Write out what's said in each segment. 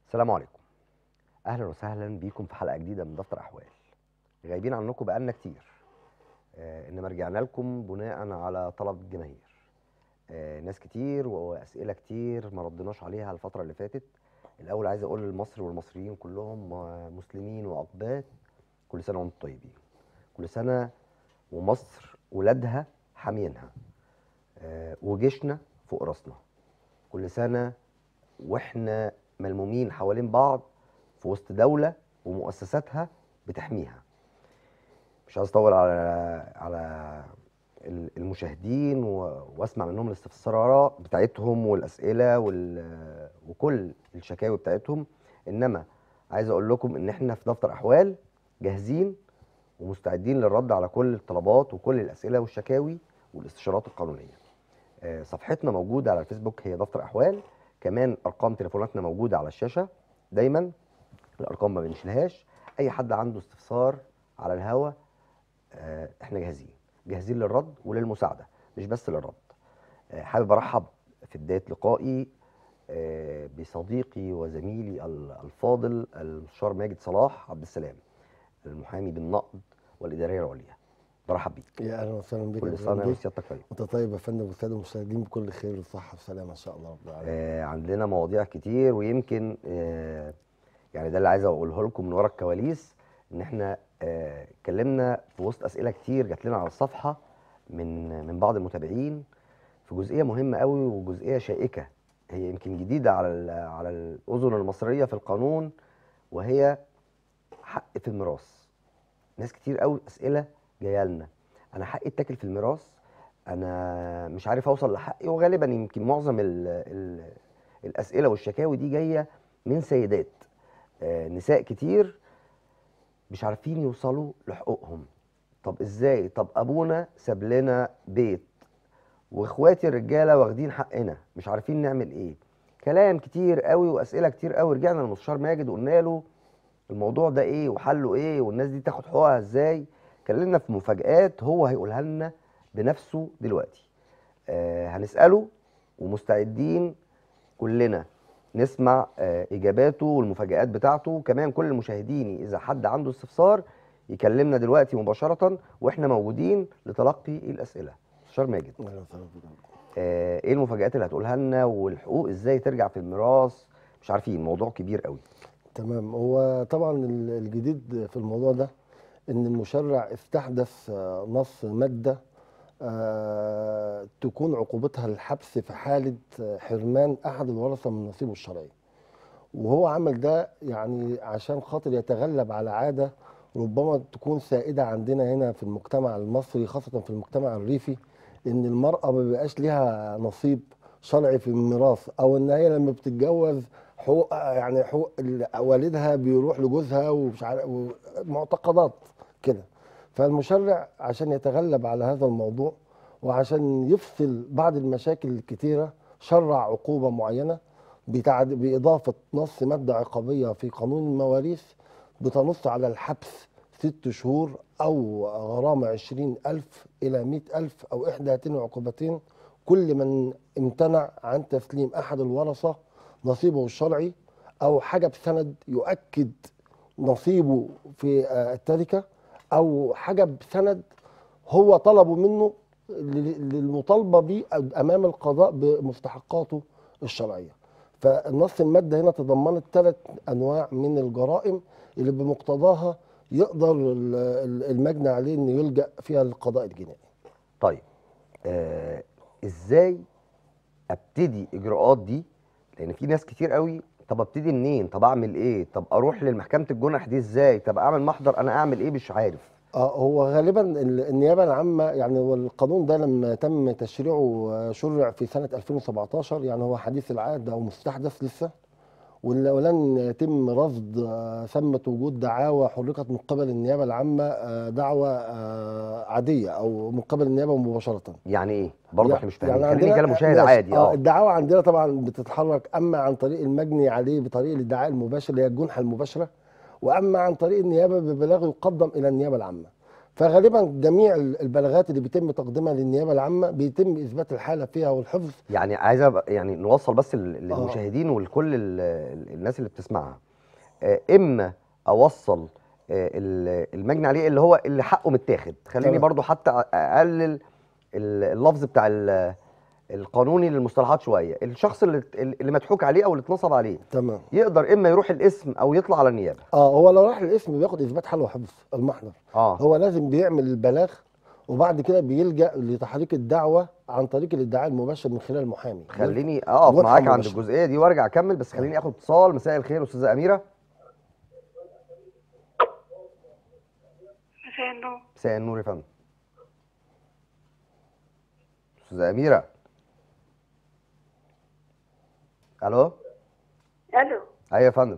السلام عليكم اهلا وسهلا بيكم في حلقه جديده من دفتر احوال غايبين عنكم بقالنا كتير آه انما رجعنا لكم بناء على طلب الجماهير آه ناس كتير واسئله كتير ما ردناش عليها الفتره اللي فاتت الاول عايز اقول لمصر والمصريين كلهم آه، مسلمين واقباط كل سنه وانتم طيبين كل سنه ومصر ولادها حامينها آه وجيشنا فوق راسنا كل سنه واحنا ملمومين حوالين بعض في وسط دولة ومؤسساتها بتحميها مش عايز اطول على على ال- المشاهدين و- واسمع منهم الاستفسارات بتاعتهم والاسئله وال- وكل الشكاوي بتاعتهم انما عايز اقول لكم ان احنا في دفتر احوال جاهزين ومستعدين للرد على كل الطلبات وكل الاسئله والشكاوي والاستشارات القانونيه آه، صفحتنا موجوده على الفيسبوك هي دفتر احوال كمان ارقام تليفوناتنا موجوده على الشاشه دايما الارقام ما بنشيلهاش اي حد عنده استفسار على الهوا آه، احنا جاهزين جاهزين للرد وللمساعده مش بس للرد آه، حابب ارحب في بدايه لقائي آه، بصديقي وزميلي ال- الفاضل المستشار ماجد صلاح عبد السلام المحامي بالنقد والاداريه العليا برحب بيك يا اهلا وسهلا بك يا كل سنه فندم. وسيادتك طيب وانت طيب يا فندم والساده المشاهدين بكل خير وصحه وسلامه ان شاء الله رب العالمين آه، عندنا مواضيع كتير ويمكن آه، يعني ده اللي عايز اقوله لكم من ورا الكواليس ان احنا آه، اتكلمنا في وسط اسئله كتير جات لنا على الصفحه من من بعض المتابعين في جزئيه مهمه قوي وجزئيه شائكه هي يمكن جديده على ال- على الاذن المصريه في القانون وهي حق في الميراث ناس كتير قوي اسئله جايه لنا انا حقي اتاكل في الميراث انا مش عارف اوصل لحقي وغالبا يمكن معظم ال ال الاسئله والشكاوي دي جايه من سيدات آه، نساء كتير مش عارفين يوصلوا لحقوقهم طب ازاي طب ابونا ساب لنا بيت واخواتي الرجاله واخدين حقنا مش عارفين نعمل ايه كلام كتير قوي واسئله كتير قوي رجعنا للمستشار ماجد وقلنا له الموضوع ده ايه وحله ايه والناس دي تاخد حقوقها ازاي اتكلمنا في مفاجآت هو هيقولها لنا بنفسه دلوقتي آه هنسأله ومستعدين كلنا نسمع آه اجاباته والمفاجآت بتاعته كمان كل المشاهدين اذا حد عنده استفسار يكلمنا دلوقتي مباشرة واحنا موجودين لتلقي الاسئلة استشار ماجد اهلا وسهلا بك آه ايه المفاجآت اللي هتقولها لنا والحقوق ازاي ترجع في الميراث مش عارفين موضوع كبير قوي تمام هو طبعا ال- الجديد في الموضوع ده ان المشرع استحدث آه، نص ماده آه، تكون عقوبتها الحبس في حاله آه، حرمان احد الورثه من نصيبه الشرعي وهو عمل ده يعني عشان خاطر يتغلب على عاده ربما تكون سائده عندنا هنا في المجتمع المصري خاصه في المجتمع الريفي ان المراه ما بيبقاش ليها نصيب شرعي في الميراث او ان هي لما بتتجوز حقوق يعني حقوق ال- والدها بيروح لجوزها ومش عارف معتقدات كده فالمشرع عشان يتغلب على هذا الموضوع وعشان يفصل بعض المشاكل الكتيره شرع عقوبه معينه بتعد بإضافة نص مادة عقابية في قانون المواريث بتنص على الحبس ست شهور أو غرامة عشرين ألف إلى مئة ألف أو إحدى هاتين العقوبتين كل من امتنع عن تسليم أحد الورثة نصيبه الشرعي أو حاجة بسند يؤكد نصيبه في آه، التركة أو حاجة بسند هو طلبه منه لل- للمطالبة به أمام القضاء بمستحقاته الشرعية فالنص المادة هنا تضمنت ثلاث أنواع من الجرائم اللي بمقتضاها يقدر ال- ال- المجني عليه أن يلجأ فيها للقضاء الجنائي طيب آه ازاي ابتدي اجراءات دي لان في ناس كتير قوي طب ابتدي منين طب اعمل ايه طب اروح للمحكمه الجنح دي ازاي طب اعمل محضر انا اعمل ايه مش عارف آه، هو غالبا ال- النيابه العامه يعني هو القانون ده لما تم تشريعه آه، شرع في سنه 2017 يعني هو حديث العهد او مستحدث لسه ول- ولن يتم رصد آه، ثمه وجود دعاوى حركت من قبل النيابه العامه آه، دعوى آه، عاديه او من قبل النيابه مباشره يعني ايه برضه يع- احنا مش فاهمين يعني خليني عندنا- كلام مشاهد ماشي. عادي اه الدعاوى عندنا طبعا بتتحرك اما عن طريق المجني عليه بطريق الادعاء المباشر اللي هي الجنحه المباشره واما عن طريق النيابه ببلاغ يقدم الى النيابه العامه فغالبا جميع ال- البلاغات اللي بيتم تقديمها للنيابه العامه بيتم اثبات الحاله فيها والحفظ يعني عايز أبقى- يعني نوصل بس لل- آه. للمشاهدين ولكل ال- ال- الناس اللي بتسمعها آه، اما اوصل آه، ال- المجني عليه اللي هو اللي حقه متاخد خليني تمام. برضو حتى اقلل ال- اللفظ بتاع ال- القانوني للمصطلحات شويه الشخص اللي اللي مضحوك عليه او اللي اتنصب عليه تمام يقدر اما يروح الاسم او يطلع على النيابه اه هو لو راح الاسم بياخد اثبات حاله وحفظ المحضر اه هو لازم بيعمل البلاغ وبعد كده بيلجا لتحريك الدعوه عن طريق الادعاء المباشر من خلال المحامي خليني اقف واضحة معاك عند مباشرة. الجزئيه دي وارجع اكمل بس خليني اخد اتصال مساء الخير استاذه اميره مساء النور مساء النور يا فندم استاذه اميره الو الو ايوه يا فندم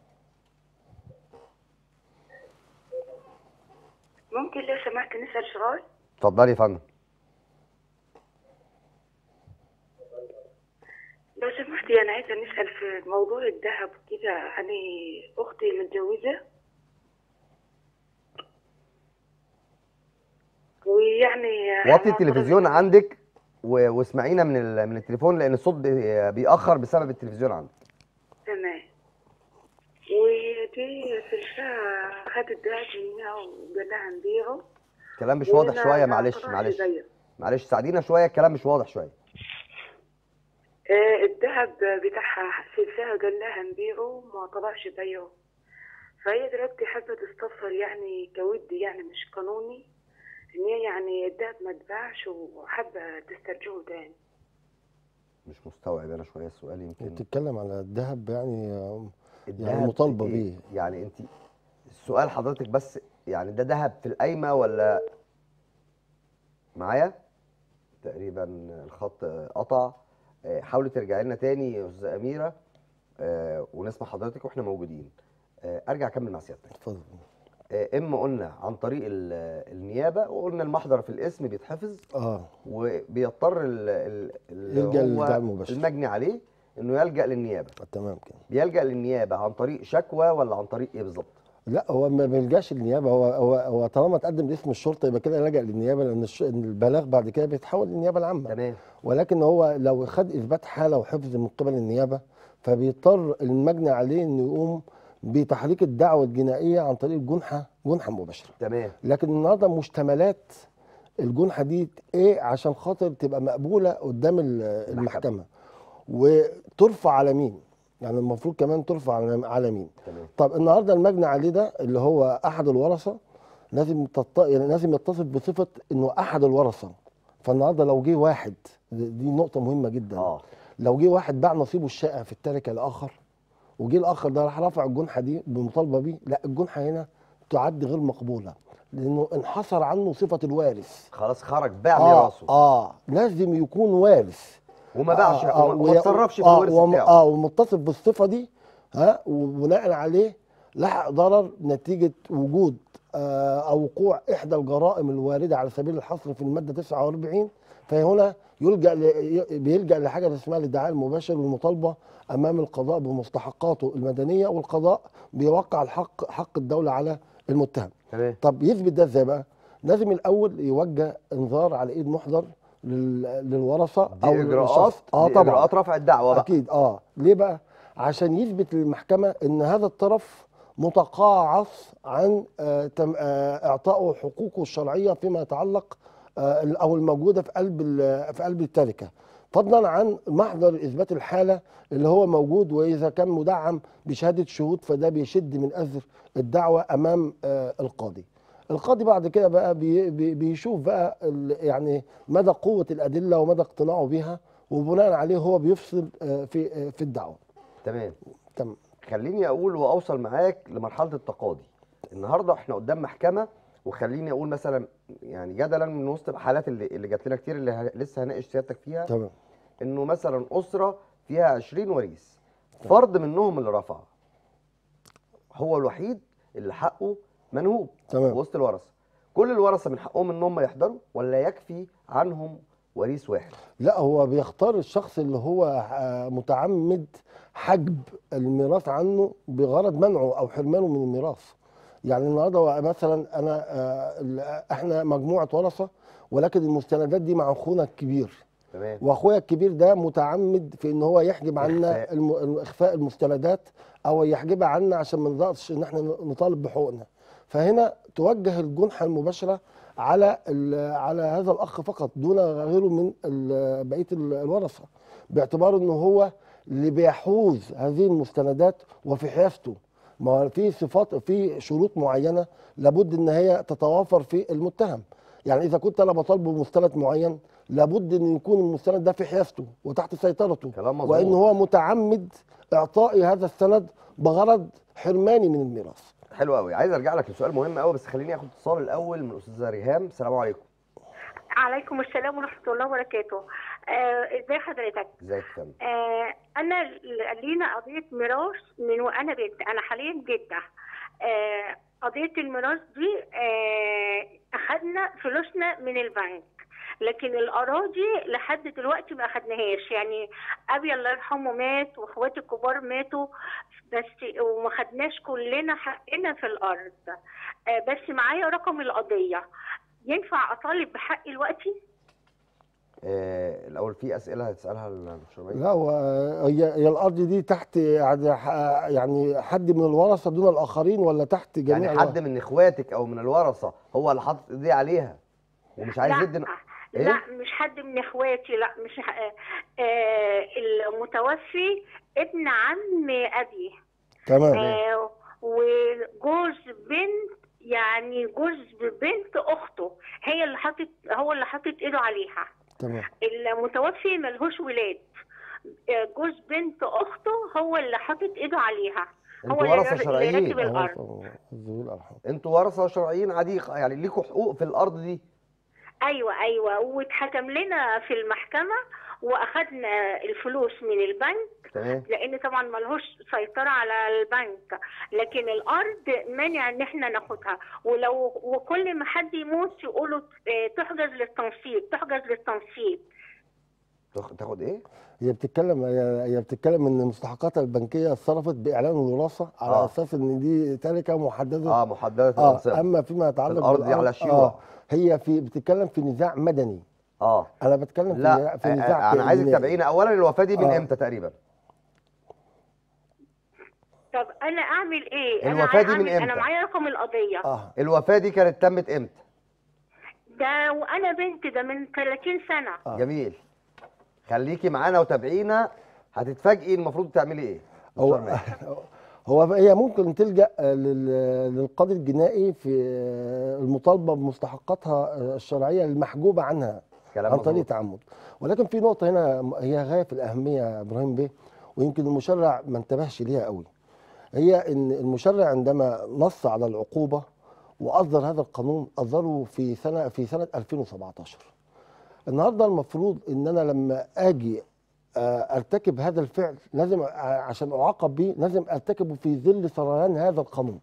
ممكن لو سمحت نسال سؤال اتفضلي يا فندم لو سمحتي انا عايزه نسال في موضوع الذهب كده انا اختي متجوزه ويعني وطي أنا التلفزيون طلبت- عندك و- واسمعينا من ال- من التليفون لان الصوت بي- بيأخر بسبب التلفزيون عندك تمام ودي في الشقة خدت الذهب منها وقال لها نبيعه الكلام مش واضح وأنا شويه ما معلش طلعش معلش زيه. معلش ساعدينا شويه الكلام مش واضح شويه آه، الذهب بتاعها سلسلة قال لها نبيعه ما طلعش بيعه فهي دلوقتي حابة تستفسر يعني كودي يعني مش قانوني ان هي يعني الذهب ما اتباعش وحابة تسترجعه تاني مش مستوعب انا شويه السؤال يمكن بتتكلم على الذهب يعني آه، الدهب مطالبة إيه؟ بيه. يعني انت السؤال حضرتك بس يعني ده ذهب في القايمه ولا معايا تقريبا الخط قطع آه، حاولي ترجعي لنا تاني يا استاذه اميره آه، ونسمع حضرتك واحنا موجودين آه، ارجع اكمل مع سيادتك اتفضل آه، اما قلنا عن طريق ال- النيابه وقلنا المحضر في الاسم بيتحفظ اه وبيضطر ال- ال- اللي يلجأ هو للدعم المباشر. المجني عليه انه يلجا للنيابه تمام كده بيلجا للنيابه عن طريق شكوى ولا عن طريق ايه بالظبط لا هو ما بيلجاش للنيابه هو هو هو طالما تقدم باسم الشرطه يبقى كده لجأ للنيابه لان الش- البلاغ بعد كده بيتحول للنيابه العامه تمام ولكن هو لو خد اثبات حاله وحفظ من قبل النيابه فبيضطر المجني عليه انه يقوم بتحريك الدعوه الجنائيه عن طريق الجنحه جنحه مباشره تمام لكن النهارده مشتملات الجنحه دي ايه عشان خاطر تبقى مقبوله قدام ال- المحكمه وترفع على مين يعني المفروض كمان ترفع على على مين تمام طب النهارده المجني عليه ده اللي هو احد الورثه لازم تط... يعني لازم يتصف بصفه انه احد الورثه فالنهارده لو جه واحد دي نقطه مهمه جدا اه لو جه واحد باع نصيبه الشائع في التركه لاخر وجه الاخر ده راح رفع الجنحه دي بمطالبه بيه لا الجنحه هنا تعد غير مقبوله لانه انحصر عنه صفه الوارث خلاص خرج باع اه ميراثه اه لازم يكون وارث وما باعش آه، آه، وما- وما وي- اتصرفش في آه، الورث وم- بتاعه اه ومتصف بالصفه دي ها وبناء عليه لحق ضرر نتيجه وجود آه او وقوع احدى الجرائم الوارده على سبيل الحصر في الماده 49 فهنا يلجا ل... ي- بيلجا لحاجه اسمها الادعاء المباشر والمطالبه امام القضاء بمستحقاته المدنيه والقضاء بيوقع الحق حق الدوله على المتهم تمام طب يثبت ده ازاي بقى؟ لازم الاول يوجه انذار على ايد محضر لل... للورثه دي او اجراءات للشخص. اه دي طبعا اجراءات رفع الدعوه بقى اكيد اه ليه بقى عشان يثبت للمحكمه ان هذا الطرف متقاعس عن آه تم آه اعطائه حقوقه الشرعيه فيما يتعلق آه او الموجوده في قلب ال- في قلب التركه فضلا عن محضر اثبات الحاله اللي هو موجود واذا كان مدعم بشهاده شهود فده بيشد من اثر الدعوه امام آه القاضي القاضي بعد كده بقى بي بي بيشوف بقى ال- يعني مدى قوه الادله ومدى اقتناعه بيها وبناء عليه هو بيفصل آه، في آه، في الدعوه تمام تمام خليني اقول واوصل معاك لمرحله التقاضي النهارده احنا قدام محكمه وخليني اقول مثلا يعني جدلا من وسط الحالات اللي اللي جات لنا كتير اللي ه- لسه هناقش سيادتك فيها تمام انه مثلا اسره فيها 20 وريث فرد منهم اللي رفع هو الوحيد اللي حقه منهوب تمام. وسط الورثه كل الورثه من حقهم ان هم يحضروا ولا يكفي عنهم وريث واحد لا هو بيختار الشخص اللي هو آه، متعمد حجب الميراث عنه بغرض منعه او حرمانه من الميراث يعني النهارده مثلا انا آه، ال- احنا مجموعه ورثه ولكن المستندات دي مع اخونا الكبير تمام واخويا الكبير ده متعمد في ان هو يحجب عنا إخفاء. الم... الم- اخفاء المستندات او يحجبها عنا عشان ما نقدرش ان احنا نطالب بحقوقنا فهنا توجه الجنحه المباشره على ال... على هذا الاخ فقط دون غيره من ال... بقيه ال- الورثه باعتبار انه هو اللي بيحوز هذه المستندات وفي حيازته ما هو في صفات في شروط معينه لابد ان هي تتوافر في المتهم يعني اذا كنت انا بطالبه بمستند معين لابد ان يكون المستند ده في حيازته وتحت سيطرته كلام مظبوط. وان هو متعمد اعطائي هذا السند بغرض حرماني من الميراث حلو قوي عايز ارجع لك لسؤال مهم قوي بس خليني اخد اتصال الاول من الاستاذه ريهام السلام عليكم عليكم السلام ورحمة الله وبركاته آه، ازاي حضرتك ازيك يا فندم آه، انا ل- لينا قضية ميراث من وانا بنت انا حاليا جدة آه، قضية الميراث دي آه، اخدنا فلوسنا من البنك لكن الاراضي لحد دلوقتي ما اخدناهاش يعني ابي الله يرحمه مات واخواتي الكبار ماتوا بس وما خدناش كلنا حقنا في الارض آه، بس معايا رقم القضيه ينفع اطالب بحقي دلوقتي آه الاول في اسئله هتسالها المشربيه لا هو هي هي الارض دي تحت يعني ح- يعني حد من الورثه دون الاخرين ولا تحت جميع يعني حد من اخواتك او من الورثه هو اللي حاطط ايديه عليها ومش عايز لا يدي إيه؟ لا مش حد من اخواتي لا مش ه- آه المتوفي ابن عم ابي تمام آه وجوز بنت يعني جوز بنت اخته هي اللي حاطط هو اللي حاطط ايده عليها تمام المتوفي ملهوش ولاد آه، جوز بنت اخته هو اللي حاطط ايده عليها انتوا هو اللي ورثه اللي شرعيين راكب الارض أهو ذوي الارحام انتوا ورثه شرعيين عادي يعني ليكوا حقوق في الارض دي ايوه ايوه واتحكم لنا في المحكمه واخدنا الفلوس من البنك تمام لان طبعا ملهوش سيطره على البنك لكن الارض مانع ان احنا ناخدها ولو وكل ما حد يموت يقولوا آه، تحجز للتنصيب تحجز للتنصيب تاخ- تاخد ايه هي بتتكلم هي هي بتتكلم ان مستحقاتها البنكيه اتصرفت باعلان الوراثه على آه. اساس ان دي تركه محدده اه محدده اه الانصبه اما فيما يتعلق الأرض دي بالأرض، على الشيوع. آه هي في بتتكلم في نزاع مدني اه انا بتكلم في لا في آه، نزاع آه، انا عايزك جنائي. تتابعينا اولا الوفاه دي من آه. امتى تقريبا طب انا اعمل ايه انا الوفاة دي عاي- من انا إمتى؟ معايا رقم القضيه اه الوفاه دي كانت تمت امتى ده وانا بنت ده من 30 سنه آه. جميل خليكي معانا وتابعينا هتتفاجئي المفروض تعملي ايه هو دكتور ماهر. هو هي ممكن تلجا لل- للقاضي الجنائي في المطالبه بمستحقاتها الشرعيه المحجوبه عنها كلام عن طريق مظبوط. تعمد ولكن في نقطه هنا هي غايه في الاهميه يا ابراهيم بيه ويمكن المشرع ما انتبهش ليها قوي هي ان المشرع عندما نص على العقوبه واصدر هذا القانون اصدره في سنه في سنه 2017 النهارده المفروض ان انا لما اجي آه، ارتكب هذا الفعل لازم ع- عشان اعاقب به لازم ارتكبه في ظل سريان هذا القانون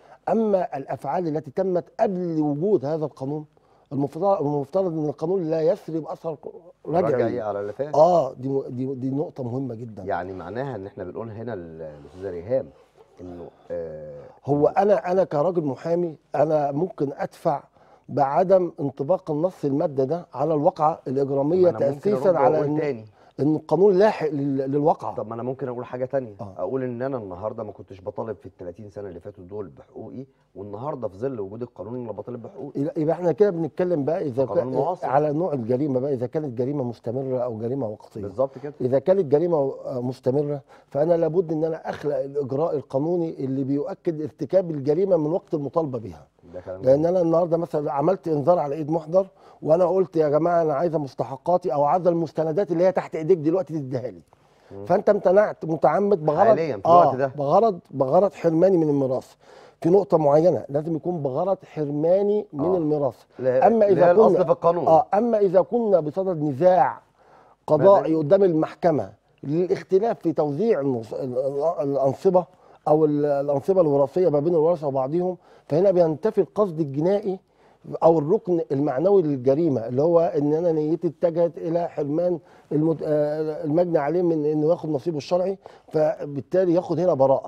اما الافعال التي تمت قبل وجود هذا القانون المفترض المفترض ان القانون لا يسري باثر رجعي رجعي على اللي فات اه دي م- دي دي نقطه مهمه جدا يعني معناها ان احنا بنقول هنا للاستاذه ريهام انه آه هو انا انا كراجل محامي انا ممكن ادفع بعدم انطباق النص الماده ده على الواقعه الاجراميه ما أنا ممكن تاسيسا أرد على وأقول ان تاني ان القانون لاحق لل- للواقعه طب ما انا ممكن اقول حاجه تانية آه. اقول ان انا النهارده ما كنتش بطالب في ال 30 سنه اللي فاتوا دول بحقوقي والنهارده في ظل وجود القانون انا بطالب بحقوقي يبقى يبقى احنا كده بنتكلم بقى اذا قانون كان معاصر. على نوع الجريمه بقى اذا كانت جريمه مستمره او جريمه وقتيه بالظبط كده اذا كانت جريمه مستمره فانا لابد ان انا اخلق الاجراء القانوني اللي بيؤكد ارتكاب الجريمه من وقت المطالبه بها ده كلام لان انا النهارده مثلا عملت انذار على ايد محضر وانا قلت يا جماعه انا عايزه مستحقاتي او عايزه المستندات اللي هي تحت ايديك دلوقتي تديها لي فانت امتنعت متعمد بغرض حالياً في الوقت ده. بغرض بغرض حرماني من الميراث في نقطة معينة لازم يكون بغرض حرماني من آه. الميراث لا- أما اللي هي إذا الأصل كنا في القانون. آه أما إذا كنا بصدد نزاع قضائي مدني. قدام المحكمة للاختلاف في توزيع المص- ال- ال- الأنصبة أو ال- الأنصبة الوراثية ما بين الورثة وبعضهم فهنا بينتفي القصد الجنائي او الركن المعنوي للجريمه اللي هو ان انا نيتي اتجهت الى حرمان المد... آه، المجني عليه من انه ياخد نصيبه الشرعي فبالتالي ياخد هنا براءه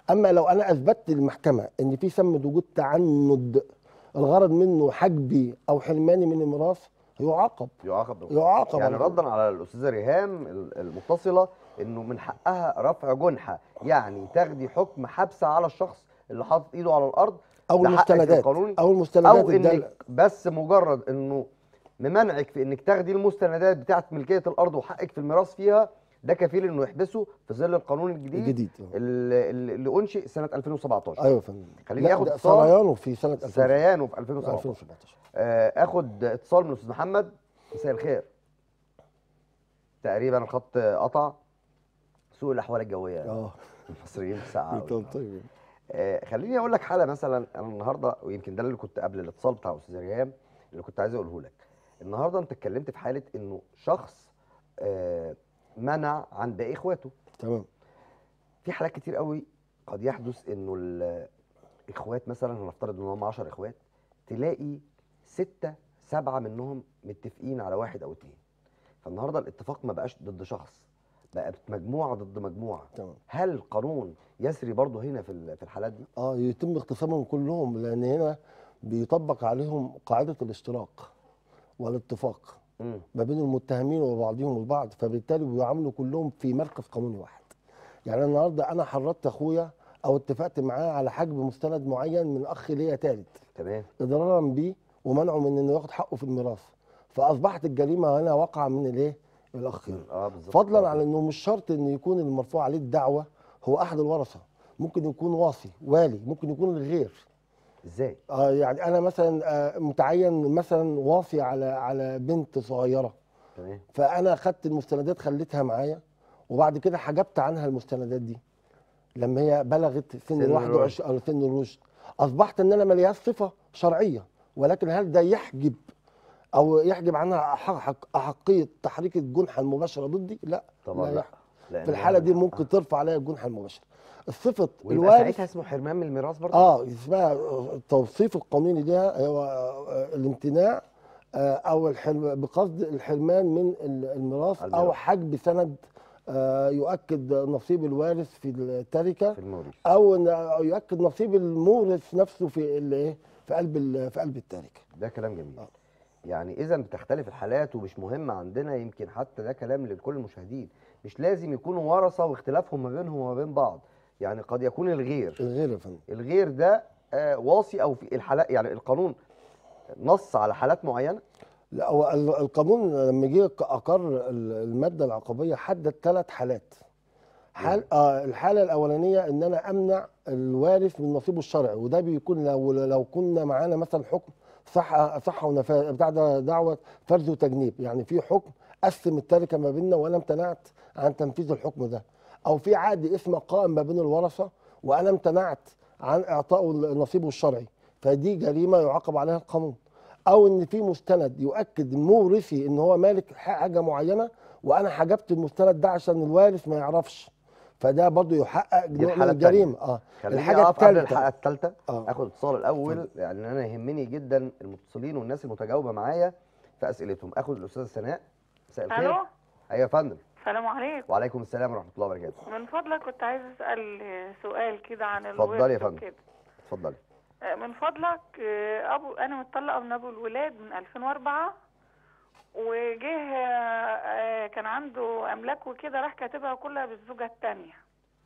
اما لو انا اثبتت للمحكمه ان في ثمه وجود تعنت الغرض منه حجبي او حرماني من الميراث يعاقب يعاقب يعاقب يعني على طول. ردا على الاستاذه ريهام ال- المتصله انه من حقها رفع جنحه يعني تاخدي حكم حبس على الشخص اللي حاطط ايده على الارض او ده حقك المستندات القانوني او المستندات او الدالة- انك بس مجرد انه ممنعك في انك تاخدي المستندات بتاعه ملكيه الارض وحقك في الميراث فيها ده كفيل انه يحبسه في ظل القانون الجديد الجديد اللي, اللي انشئ سنه 2017 ايوه يا فندم خليني لا، آخد ده اتصال. سريانه في سنه 2000 سريانه في 2017 2017 آه، اخد اتصال من استاذ محمد مساء الخير تقريبا الخط قطع سوء الاحوال الجويه اه المصريين ساعه طيب طيب آه، خليني اقول لك حاله مثلا انا النهارده ويمكن ده اللي كنت قبل الاتصال بتاع استاذ ريهام اللي كنت عايز اقوله لك النهارده انت اتكلمت في حاله انه شخص آه، منع عن باقي اخواته تمام في حالات كتير قوي قد يحدث انه الاخوات مثلا هنفترض ان هم 10 اخوات تلاقي ستة سبعة منهم متفقين على واحد او اتنين فالنهارده الاتفاق ما بقاش ضد شخص بقت مجموعة ضد مجموعة تمام هل القانون يسري برضه هنا في ال- في الحالات دي؟ اه يتم اختصامهم كلهم لان هنا بيطبق عليهم قاعده الاشتراك والاتفاق مم. ما بين المتهمين وبعضهم البعض فبالتالي بيعاملوا كلهم في مركز قانوني واحد يعني النهارده انا حرضت اخويا او اتفقت معاه على حجب مستند معين من اخ ليا ثالث تمام اضرارا بيه ومنعه من انه ياخد حقه في الميراث فاصبحت الجريمه هنا واقعه من الايه الاخين اه بالظبط فضلا عن انه مش شرط ان يكون المرفوع عليه الدعوه هو احد الورثه ممكن يكون واصي والي ممكن يكون الغير ازاي؟ آه يعني انا مثلا آه متعين مثلا واصي على على بنت صغيره تمام فانا خدت المستندات خليتها معايا وبعد كده حجبت عنها المستندات دي لما هي بلغت سن سن ال 21 او سن الرشد اصبحت ان انا ملياش صفه شرعيه ولكن هل ده يحجب او يحجب عنها أحق- حق- احقيه تحريك الجنحه المباشره ضدي؟ لا طبعا لا لا يحجب. لأن في الحاله دي هذا- ممكن ترفع عليها الجنحه المباشره الصفه ويبقى الوارث ساعتها اسمه حرمان من الميراث برضه؟ اه اسمها التوصيف القانوني ليها هو آه، الامتناع آه، او الحرم بقصد الحرمان من ال- الميراث او الميراث. حجب سند آه، يؤكد نصيب الوارث في التركه في الموريث او إن- أو يؤكد نصيب المورث نفسه في الايه في قلب ال- في قلب التركه ده كلام جميل آه. يعني اذا بتختلف الحالات ومش مهم عندنا يمكن حتى ده كلام لكل المشاهدين مش لازم يكونوا ورثه واختلافهم ما بينهم وما بين بعض يعني قد يكون الغير الغير يا فندم الغير ده آه واصي او في الحالات يعني القانون نص على حالات معينه لا هو ال- القانون لما جه اقر ال- الماده العقابيه حدد ثلاث حالات حال آه الحاله الاولانيه ان انا امنع الوارث من نصيبه الشرعي وده بيكون لو لو كنا معانا مثلا حكم صحه صحه ونفاذ بتاع ده دعوه فرز وتجنيب يعني في حكم قسم التركه ما بيننا وانا امتنعت عن تنفيذ الحكم ده او في عقد اسمه قائم ما بين الورثه وانا امتنعت عن اعطائه نصيبه الشرعي فدي جريمه يعاقب عليها القانون او ان في مستند يؤكد مورثي ان هو مالك حاجه معينه وانا حجبت المستند ده عشان الوارث ما يعرفش فده برضه يحقق دي نوع من الحالة التانية. الجريمه اه خليني الحاجه اقف قبل الثالثه الحلقه الثالثه آه. اخد الاتصال الاول يعني انا يهمني جدا المتصلين والناس المتجاوبه معايا في اسئلتهم اخد الاستاذه سناء مساء الخير الو ايوه يا فندم السلام عليكم وعليكم السلام ورحمه الله وبركاته من فضلك كنت عايز اسال سؤال كده عن اتفضلي الورث يا فندم. وكده. اتفضلي آه، من فضلك آه، ابو انا متطلقه من ابو الولاد من 2004 وجه آه، آه، كان عنده املاك وكده راح كاتبها كلها بالزوجه الثانيه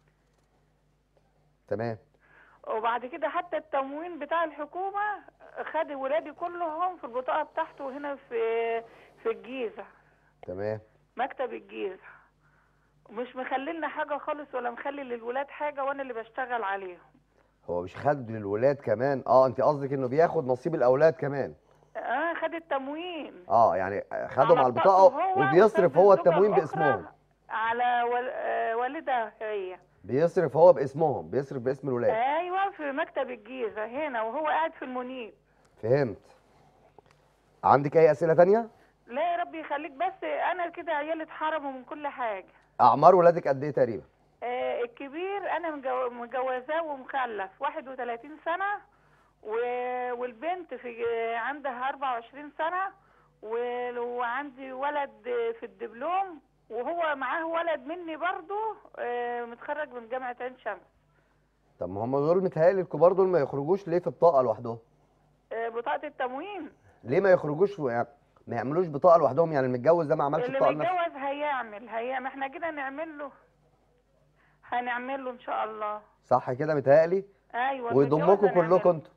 تمام وبعد كده حتى التموين بتاع الحكومه خد ولادي كلهم في البطاقه بتاعته هنا في في الجيزه تمام مكتب الجيزه مش مخلينا حاجه خالص ولا مخلي للولاد حاجه وانا اللي بشتغل عليهم هو مش خد للولاد كمان اه انت قصدك انه بياخد نصيب الاولاد كمان اه خد التموين اه يعني خدهم على بطاقته البطاقه هو وبيصرف وساب هو الزوجة التموين الأخرى باسمهم على وال... آه، والدها هي بيصرف هو باسمهم بيصرف باسم الولاد ايوه في مكتب الجيزه هنا وهو قاعد في المنيب فهمت عندك اي اسئله تانية لا يا رب يخليك بس انا كده عيالي اتحرموا من كل حاجه اعمار ولادك قد ايه تقريبا آه الكبير انا مجو... مجوزاه ومخلف 31 سنه و... والبنت في عندها 24 سنه و... وعندي ولد في الدبلوم وهو معاه ولد مني برضه آه متخرج من جامعه عين شمس طب ما هم دول متهيألي الكبار دول ما يخرجوش ليه في بطاقه لوحدهم آه، بطاقه التموين ليه ما يخرجوش و- ما يعملوش بطاقه لوحدهم يعني المتجوز ده ما عملش اللي بطاقه لنفسه متجوز هيعمل هيعمل احنا كده نعمل له هنعمل له ان شاء الله صح كده متهيألي ايوه ويضمكم المتجوز هنعمل كلكم له. انتوا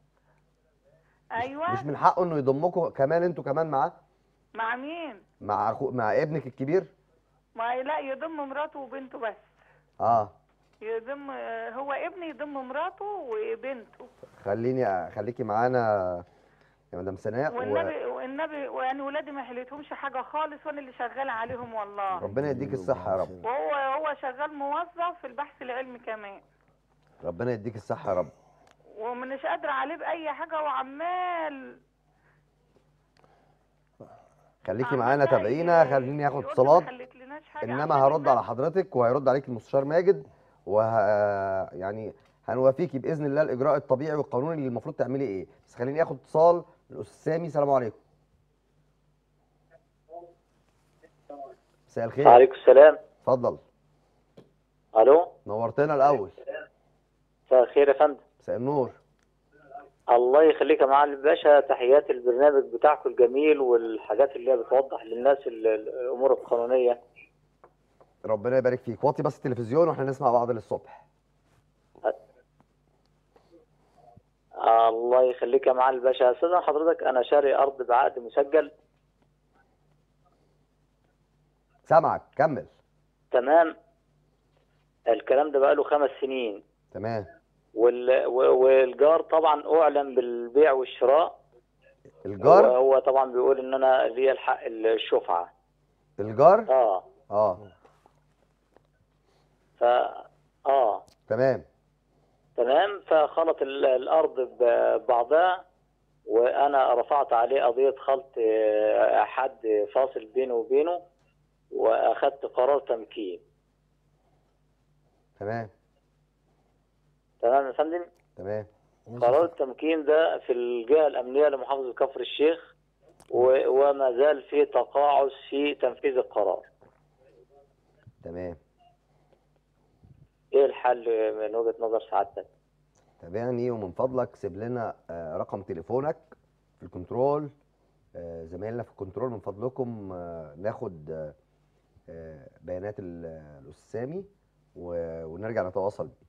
ايوه مش من حقه انه يضمكم كمان انتوا كمان معاه مع مين مع أخو... مع ابنك الكبير ما لا يضم مراته وبنته بس اه يضم آه، هو ابني يضم مراته وبنته خليني خليكي معانا يا مدام سناء و... والنبي والنبي وانا ولادي ما حليتهمش حاجه خالص وانا اللي شغاله عليهم والله ربنا يديك الصحه يا رب وهو هو شغال موظف في البحث العلمي كمان ربنا يديك الصحه يا رب ومش قادره عليه باي حاجه وعمال خليكي عمال معانا بقى تابعينا ي- خليني اخد يقول لي ما اتصالات خليتلناش حاجة، انما عمال هرد على ينزل. حضرتك وهيرد عليك المستشار ماجد وه يعني هنوافيكي باذن الله الاجراء الطبيعي والقانوني اللي المفروض تعملي ايه بس خليني اخد اتصال الاستاذ سامي السلام عليكم مساء الخير عليكم السلام اتفضل الو نورتنا الاول مساء الخير يا فندم مساء النور الله يخليك يا معالي الباشا تحياتي البرنامج بتاعكم الجميل والحاجات اللي هي بتوضح للناس ال- ال- الامور القانونيه ربنا يبارك فيك وطي بس التلفزيون واحنا نسمع بعض للصبح الله يخليك يا معالي الباشا استاذن حضرتك انا شاري ارض بعقد مسجل سامعك كمل تمام الكلام ده بقاله خمس سنين تمام وال... و- والجار طبعا اعلن بالبيع والشراء الجار هو طبعا بيقول ان انا ليا الحق الشفعه الجار اه اه ف اه تمام تمام فخلط ال- الارض ببعضها وانا رفعت عليه قضيه خلط آه، حد فاصل بينه وبينه واخدت قرار تمكين تمام تمام يا فندم تمام قرار التمكين ده في الجهه الامنيه لمحافظه كفر الشيخ و- وما زال في تقاعس في تنفيذ القرار تمام ايه الحل من وجهه نظر سعادتك تابعني ومن فضلك سيب لنا آه، رقم تليفونك في الكنترول آه، زمايلنا في الكنترول من فضلكم آه، ناخد آه، آه، بيانات ال- الاستاذ سامي و- ونرجع نتواصل بيه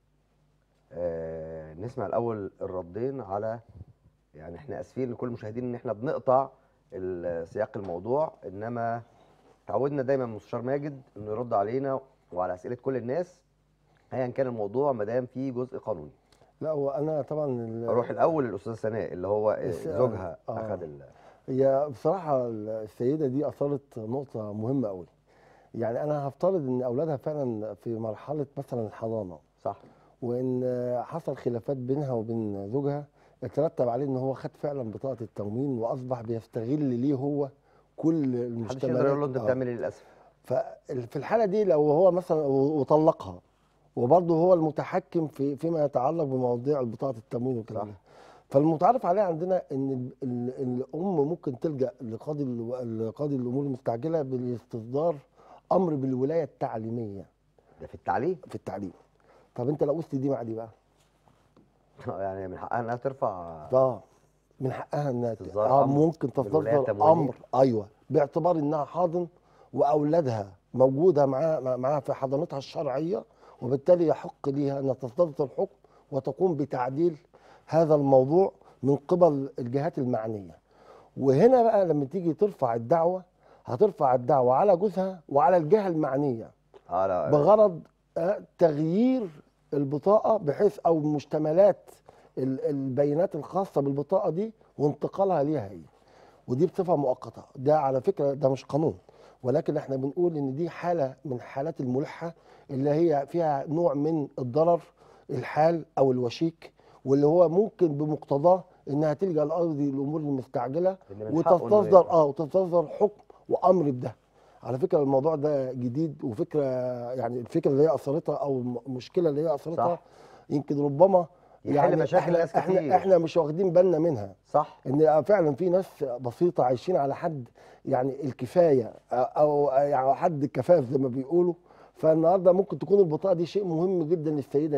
آه، نسمع الاول الردين على يعني احنا اسفين لكل المشاهدين ان احنا بنقطع ال- سياق الموضوع انما تعودنا دايما من مستشار ماجد انه يرد علينا وعلى اسئله كل الناس ايا كان الموضوع ما دام فيه جزء قانوني لا هو انا طبعا ال- اروح الاول للاستاذ سناء اللي هو الس- زوجها آه. اخذ ال... هي بصراحه السيده دي اثارت نقطه مهمه قوي يعني انا هفترض ان اولادها فعلا في مرحله مثلا الحضانه صح وان حصل خلافات بينها وبين زوجها يترتب عليه ان هو خد فعلا بطاقه التموين واصبح بيستغل ليه هو كل محدش المجتمعات يقدر يقول له انت آه. بتعمل ايه للاسف ففي الحاله دي لو هو مثلا و- وطلقها وبرضه هو المتحكم في فيما يتعلق بمواضيع بطاقه التموين والكلام صح. ده فالمتعارف عليه عندنا ان ال- ال- الام ممكن تلجا لقاضي ال- لقاضي الامور المستعجله باستصدار امر بالولايه التعليميه ده في التعليم في التعليم طب انت لو قست دي مع دي بقى يعني من حقها انها ترفع اه من حقها انها ت- استصدار اه أمر ممكن بالولاية تصدر التموينية. امر ايوه باعتبار انها حاضن واولادها موجوده معاها مع- معاها في حضانتها الشرعيه وبالتالي يحق ليها ان تصدر الحكم وتقوم بتعديل هذا الموضوع من قبل الجهات المعنيه. وهنا بقى لما تيجي ترفع الدعوه هترفع الدعوه على جوزها وعلى الجهه المعنيه اه لا بغرض آه، تغيير البطاقه بحيث او مشتملات ال- البيانات الخاصه بالبطاقه دي وانتقالها ليها هي ودي بصفه مؤقته ده على فكره ده مش قانون ولكن احنا بنقول ان دي حاله من حالات الملحه اللي هي فيها نوع من الضرر الحال او الوشيك واللي هو ممكن بمقتضاه انها تلجا لارض الامور المستعجله اللي من حقه إنه وتستصدر يعمل. اه وتستصدر حكم وامر بده على فكره الموضوع ده جديد وفكره يعني الفكره اللي هي اثرتها او المشكله اللي هي اثرتها صح. يمكن ربما يحل يعني مشاكل احنا ناس احنا كتير. احنا مش واخدين بالنا منها صح ان فعلا في ناس بسيطه عايشين على حد يعني الكفايه او يعني حد الكفاف زي ما بيقولوا فالنهارده ممكن تكون البطاقه دي شيء مهم جدا للسيده دي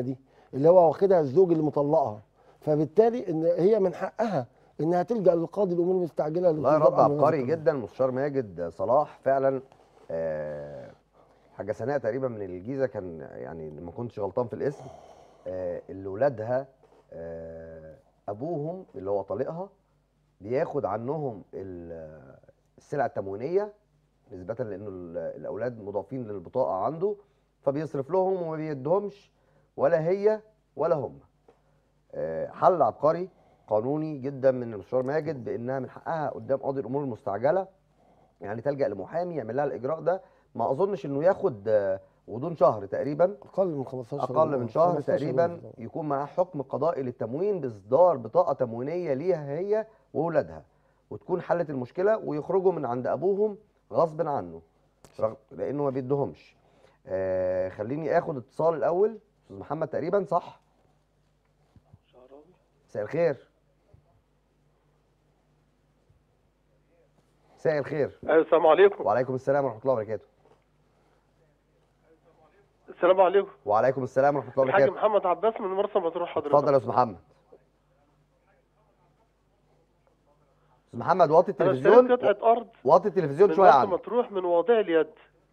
اللي هو واخدها الزوج اللي مطلقها فبالتالي ان هي من حقها انها تلجا للقاضي الامور المستعجله والله للقضاء رد على عبقري هذا جدا مستشار ماجد صلاح فعلا آه، حاجه سناء تقريبا من الجيزه كان يعني ما كنتش غلطان في الاسم آه، اللي ولادها آه، ابوهم اللي هو طليقها بياخد عنهم ال- السلع التموينيه نسبه لانه ال- الاولاد مضافين للبطاقه عنده فبيصرف لهم وما بيدهمش ولا هي ولا هم آه، حل عبقري قانوني جدا من المستشار ماجد بانها من حقها قدام قاضي الامور المستعجله يعني تلجا لمحامي يعمل لها الاجراء ده ما اظنش انه ياخد آه، غضون شهر تقريبا اقل من 15 اقل من شهر 15 تقريبا يوم. يكون معاه حكم قضائي للتموين باصدار بطاقه تموينيه ليها هي واولادها وتكون حلت المشكله ويخرجوا من عند ابوهم غصب عنه رغ- لانه ما بيدهمش آه خليني اخد اتصال الاول استاذ محمد تقريبا صح مساء الخير مساء الخير أيوة، السلام عليكم وعليكم السلام ورحمه الله وبركاته السلام عليكم وعليكم السلام ورحمه الله الحاج وبركاته محمد عباس من مرسى مطروح حضرتك اتفضل يا استاذ محمد استاذ محمد وطي انا التلفزيون اشتريت قطعه ارض وطي التلفزيون من شويه مرسى عنه مطروح من وضع اليد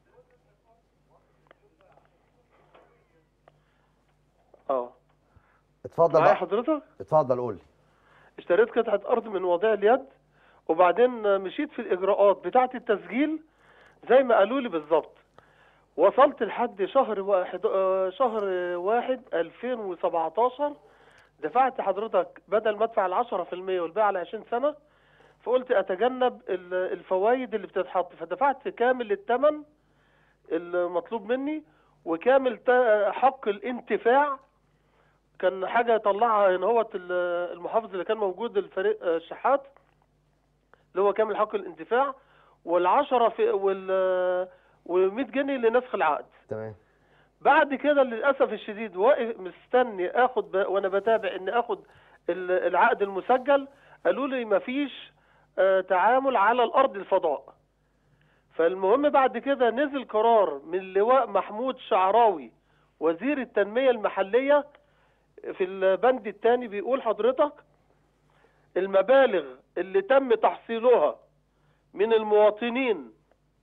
اه اتفضل معايا بقى حضرتك اتفضل قول لي اشتريت قطعه ارض من وضع اليد وبعدين مشيت في الاجراءات بتاعه التسجيل زي ما قالوا لي بالظبط وصلت لحد شهر واحد آه، شهر واحد 2017 دفعت حضرتك بدل ما ادفع العشرة في المية والبيع على 20 سنة فقلت اتجنب ال- الفوائد اللي بتتحط فدفعت كامل الثمن المطلوب مني وكامل تا- حق الانتفاع كان حاجة طلعها هنا هو المحافظ اللي كان موجود الفريق آه، الشحات اللي هو كامل حق الانتفاع والعشرة في وال و100 جنيه لنسخ العقد تمام بعد كده للاسف الشديد واقف مستني اخد ب... وانا بتابع ان اخد ال- العقد المسجل قالوا لي مفيش آه، تعامل على الارض الفضاء فالمهم بعد كده نزل قرار من اللواء محمود شعراوي وزير التنمية المحلية في البند الثاني بيقول حضرتك المبالغ اللي تم تحصيلها من المواطنين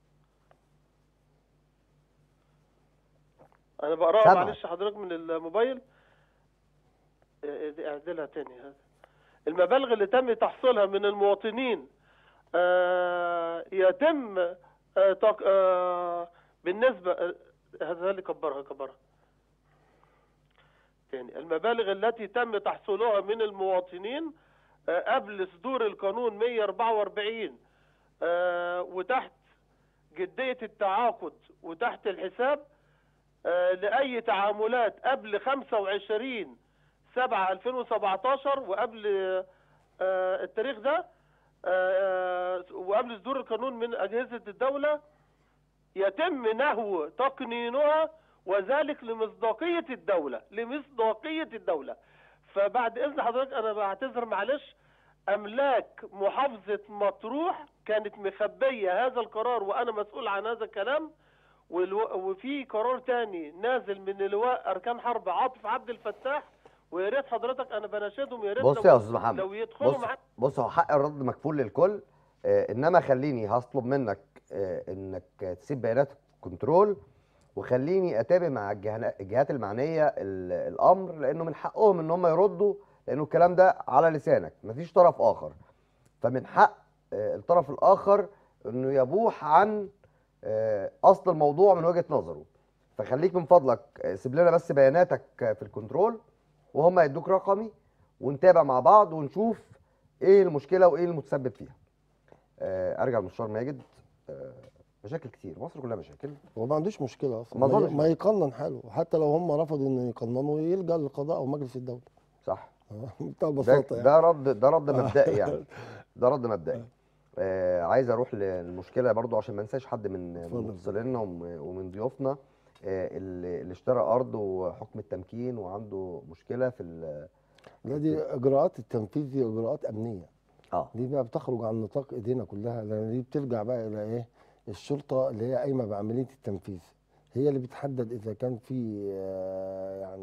انا بقراها سامعك. معلش حضرتك من الموبايل اه، اه، اعدلها تاني هذا المبالغ اللي تم تحصيلها من المواطنين آه، يتم آه، تق- آه، بالنسبة آه، هذا اللي كبرها كبرها تاني المبالغ التي تم تحصيلها من المواطنين آه، قبل صدور القانون 144 آه، وتحت جدية التعاقد وتحت الحساب آه، لأي تعاملات قبل 25 7 2017 وقبل آه، التاريخ ده آه، وقبل صدور القانون من أجهزة الدولة يتم نهو تقنينها وذلك لمصداقية الدولة لمصداقية الدولة فبعد إذن حضرتك أنا بعتذر معلش أملاك محافظة مطروح كانت مخبية هذا القرار وأنا مسؤول عن هذا الكلام والو- وفي قرار تاني نازل من اللواء أركان حرب عاطف عبد الفتاح ويا ريت حضرتك أنا بناشدهم يا ريت بص لو- يا استاذ محمد لو يدخلوا بص معاك بص هو حق الرد مكفول للكل آه انما خليني هطلب منك آه انك تسيب بيانات كنترول وخليني اتابع مع الجهنا- الجهات المعنيه ال- الامر لانه من حقهم ان هم يردوا لانه الكلام ده على لسانك مفيش طرف اخر فمن حق آه الطرف الاخر انه يبوح عن آه اصل الموضوع من وجهه نظره فخليك من فضلك آه، سيب لنا بس بياناتك آه، في الكنترول وهم يدوك رقمي ونتابع مع بعض ونشوف ايه المشكله وايه المتسبب فيها آه، ارجع للمستشار ماجد آه، مشاكل كتير مصر كلها مشاكل هو ما عندوش مشكله اصلا ما ما, أظنش. ما يقنن حاله حتى لو هم رفضوا انه يقننوا يلجا للقضاء او مجلس الدوله صح بمنتهى ده, البساطه يعني ده رد ده رد مبدئي يعني ده رد مبدئي آه عايز اروح للمشكله برضو عشان ما انساش حد من من اتفضل. متصلينا وم- ومن ضيوفنا آه اللي اللي اشترى ارض وحكم التمكين وعنده مشكله في ال- لا دي اجراءات التنفيذ دي اجراءات امنيه اه دي بقى بتخرج عن نطاق ايدينا كلها لان دي بترجع بقى الى ايه الشرطه اللي هي قايمه بعمليه التنفيذ هي اللي بتحدد اذا كان في آه، يعني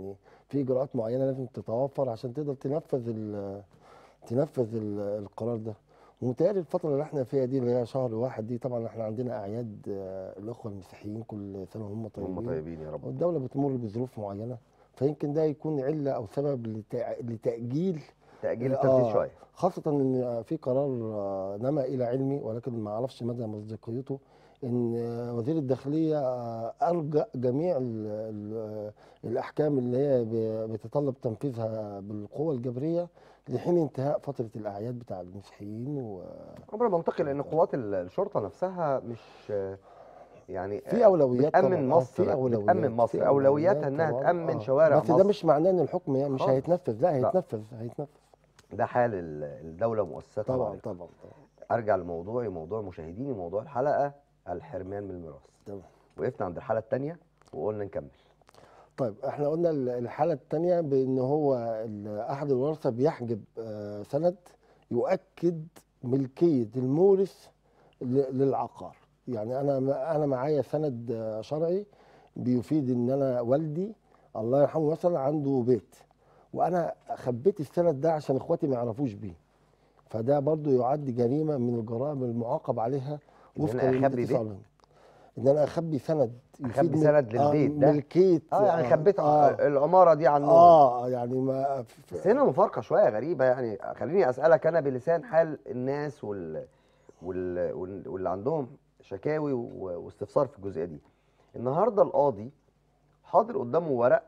في اجراءات معينه لازم تتوفر عشان تقدر تنفذ ال- تنفذ ال- القرار ده ومتهيألي الفترة اللي احنا فيها دي اللي هي شهر واحد دي طبعا احنا عندنا أعياد آه، الأخوة المسيحيين كل سنة وهم طيبين هم طيبين يا رب والدولة بتمر بظروف معينة فيمكن ده يكون علة أو سبب لتع- لتأجيل تاجيل آه، التنفيذ شويه خاصة إن في قرار آه، نما إلى علمي ولكن ما أعرفش مدى مصداقيته إن آه، وزير الداخلية آه، ألجأ جميع ال ال الأحكام اللي هي ب- بتتطلب تنفيذها بالقوة الجبرية لحين انتهاء فترة الأعياد بتاع المسيحيين و امر منطقي لان قوات ال- الشرطه نفسها مش آه، يعني في أولويات بتأمن طبعاً. آه، مصر في أولويات بتأمن مصر في أولوياتها إنها طبعاً. تأمن آه. شوارع بس ده مصر. مش معناه إن الحكم يعني مش خالص. هيتنفذ لا لا. هيتنفذ هيتنفذ ده حال ال- الدوله ومؤسساتها طبعا وعليها. طبعا طبعا ارجع لموضوعي موضوع مشاهديني موضوع الحلقه الحرمان من الميراث تمام وقفنا عند الحاله الثانيه وقلنا نكمل طيب احنا قلنا ال- الحالة الثانية بان هو ال- احد الورثة بيحجب آه، سند يؤكد ملكية المورث ل- للعقار يعني انا ما- انا معايا سند آه، شرعي بيفيد ان انا والدي الله يرحمه مثلا عنده بيت وانا خبيت السند ده عشان اخواتي ما يعرفوش بيه فده برضو يعد جريمة من الجرائم المعاقب عليها إن وفقا أنا للمادة أخبي بيه؟ 49. ان انا اخبي سند أخبي يفيد سند مل- آه، للبيت ده؟ ملكيه اه يعني خبيت آه العماره دي عنهم اه يعني ما ف- بس هنا مفارقه شويه غريبه يعني خليني اسالك انا بلسان حال الناس وال... وال... وال... واللي عندهم شكاوي و... واستفسار في الجزئيه دي النهارده القاضي حاضر قدامه ورق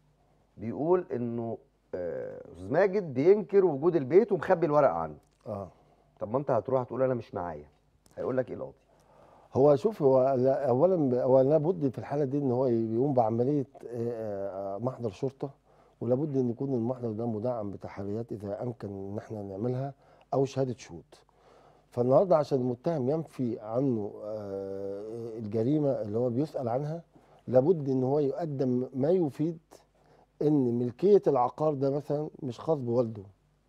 بيقول انه آه، استاذ ماجد بينكر وجود البيت ومخبي الورق عنه اه طب ما انت هتروح هتقول انا مش معايا هيقول لك ايه القاضي هو شوف هو لا- اولا هو لابد في الحاله دي ان هو يقوم بعمليه آه، آه، محضر شرطه ولابد ان يكون المحضر ده مدعم بتحريات اذا امكن ان احنا نعملها او شهاده شهود فالنهارده عشان المتهم ينفي عنه آه، الجريمه اللي هو بيسال عنها لابد ان هو يقدم ما يفيد ان ملكيه العقار ده مثلا مش خاص بوالده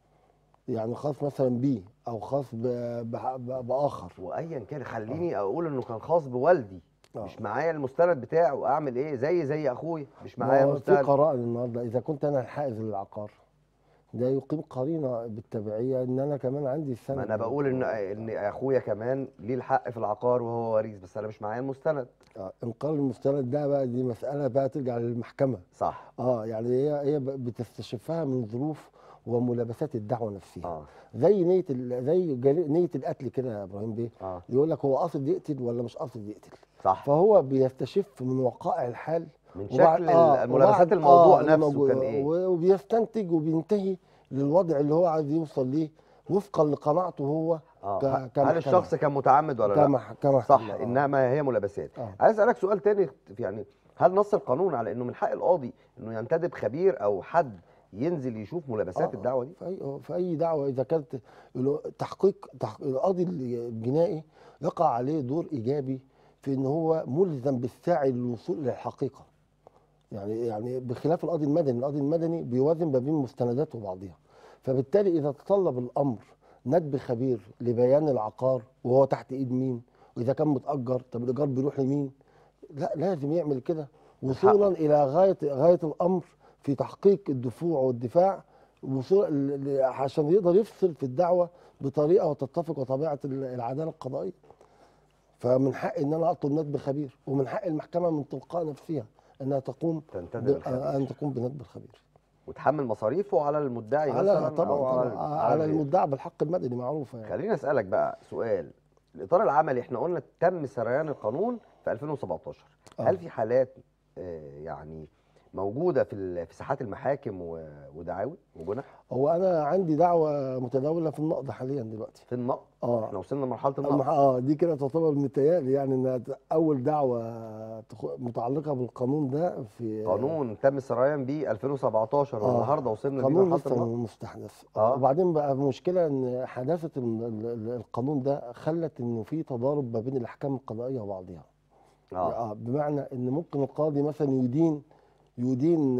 يعني خاص مثلا بيه او خاص ب- ب- ب- باخر وايا كان خليني اقول انه كان خاص بوالدي آه. مش معايا المستند بتاعه اعمل ايه زي زي اخويا مش ما معايا هو في المستند قرائن النهارده اذا كنت انا الحائز للعقار ده يقيم قرينه بالتبعيه ان انا كمان عندي السند ما انا بقول ان ان اخويا كمان ليه الحق في العقار وهو وريث بس انا مش معايا المستند آه، انقاذ المستند ده بقى دي مساله بقى ترجع للمحكمه صح اه يعني هي هي ب- بتستشفها من ظروف وملابسات الدعوه نفسها اه زي نيه ال- زي جري- نيه القتل كده يا ابراهيم بيه اه يقول لك هو قاصد يقتل ولا مش قاصد يقتل صح فهو بيستشف من وقائع الحال من وبعد- شكل آه، الملابسات وبعد- الموضوع آه، نفسه الموضوع- كان ايه و- وبيستنتج وبينتهي للوضع اللي هو عايز يوصل ليه وفقا لقناعته هو اه ك- ه- هل كمحكمة. الشخص كان متعمد ولا لا كمح كمحكمة صح آه. انما هي ملابسات آه. عايز اسالك سؤال تاني يعني هل نص القانون على انه من حق القاضي انه ينتدب خبير او حد ينزل يشوف ملابسات آه، الدعوه دي في اي في اي دعوه اذا كانت ال- تحقيق تحق- القاضي الجنائي يقع عليه دور ايجابي في ان هو ملزم بالسعي للوصول الى الحقيقه يعني يعني بخلاف القاضي المدني القاضي المدني بيوازن ما بين مستندات وبعضها فبالتالي اذا تطلب الامر ندب خبير لبيان العقار وهو تحت ايد مين واذا كان متاجر طب الايجار بيروح لمين لا لازم يعمل كده وصولا الى غايه غايه الامر في تحقيق الدفوع والدفاع وصول ل- ل- عشان يقدر يفصل في الدعوه بطريقه وتتفق وطبيعه ال- العداله القضائيه فمن حقي ان انا اطلب ندب خبير ومن حق المحكمه من تلقاء نفسها انها تقوم تنتدب ب- الخبير. ان تقوم بندب الخبير وتحمل مصاريفه على المدعي مثلا على أو طبعا على, طبعا على الغير. المدعى بالحق المدني معروفه يعني خليني اسالك بقى سؤال الاطار العملي احنا قلنا تم سريان القانون في 2017 آه. هل في حالات آه، يعني موجوده في ال- في ساحات المحاكم و- ودعاوي وجنح هو انا عندي دعوه متداوله في النقض حاليا دلوقتي في النقض اه احنا وصلنا لمرحله أما- النقض اه دي كده تعتبر متهيألي يعني انها ت- اول دعوه تخ- متعلقه بالقانون ده في قانون تم السريان بيه 2017 آه. والنهارده وصلنا بيه قانون لمرحله لسه النقض مستحدث آه. وبعدين بقى المشكله ان حداثه ال- ال- ال- القانون ده خلت انه في تضارب ما بين الاحكام القضائيه وبعضها اه آه بمعنى ان ممكن القاضي مثلا يدين يدين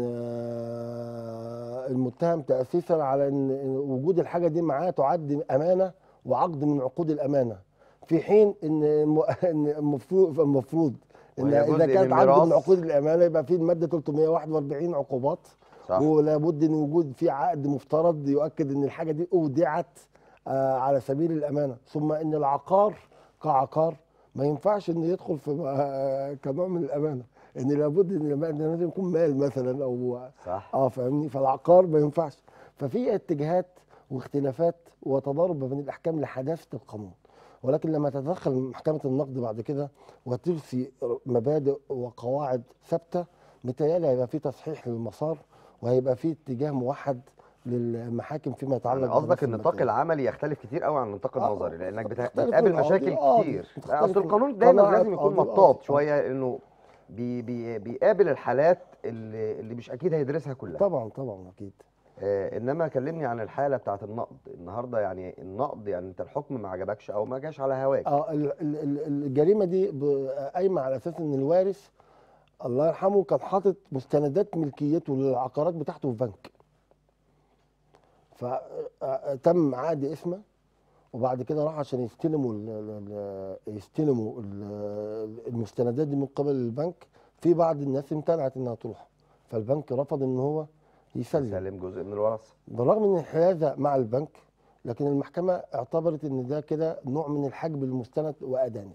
آه، المتهم تاسيسا على ان إن وجود الحاجه دي معاه تعد امانه وعقد من عقود الامانه في حين ان الم- إن المفروض المفروض ان وهي اذا جزء كانت من عقد ميراث. من عقود الامانه يبقى في الماده 341 عقوبات صح صح. ولا بد ان وجود في عقد مفترض يؤكد ان الحاجه دي اودعت آه على سبيل الامانه ثم ان العقار كعقار ما ينفعش انه يدخل في آه كنوع من الامانه ان لابد ان الم- إن لازم يكون مال مثلا او صح اه فاهمني فالعقار ما ينفعش ففي اتجاهات واختلافات وتضارب ما بين الاحكام لحداثه القانون ولكن لما تتدخل محكمه النقد بعد كده وترسي مبادئ وقواعد ثابته متهيألي هيبقى في تصحيح للمسار وهيبقى في اتجاه موحد للمحاكم فيما يتعلق يعني قصدك بالنفس النطاق المادية. العملي يختلف كتير قوي عن النطاق آه، النظري لانك بت- تختلف بتقابل من مشاكل قاضي- آه، كتير تختلف اصل من القانون دايما قناعة لازم يكون قاضي- آه، مطاط آه. شويه انه بي بي بيقابل الحالات اللي, اللي مش اكيد هيدرسها كلها طبعا طبعا اكيد آه انما كلمني عن الحاله بتاعه النقد النهارده يعني النقد يعني انت الحكم ما عجبكش او ما جاش على هواك اه ال- ال- ال- الجريمه دي ب- قايمه على اساس ان الوارث الله يرحمه كان حاطط مستندات ملكيته للعقارات بتاعته في بنك فتم عقد اسمه وبعد كده راح عشان يستلموا ال ال يستلموا ال المستندات دي من قبل البنك في بعض الناس امتنعت انها تروح فالبنك رفض ان هو يسلم سلم جزء من الورثه بالرغم من الحيازه مع البنك لكن المحكمه اعتبرت ان ده كده نوع من الحجب المستند وادانت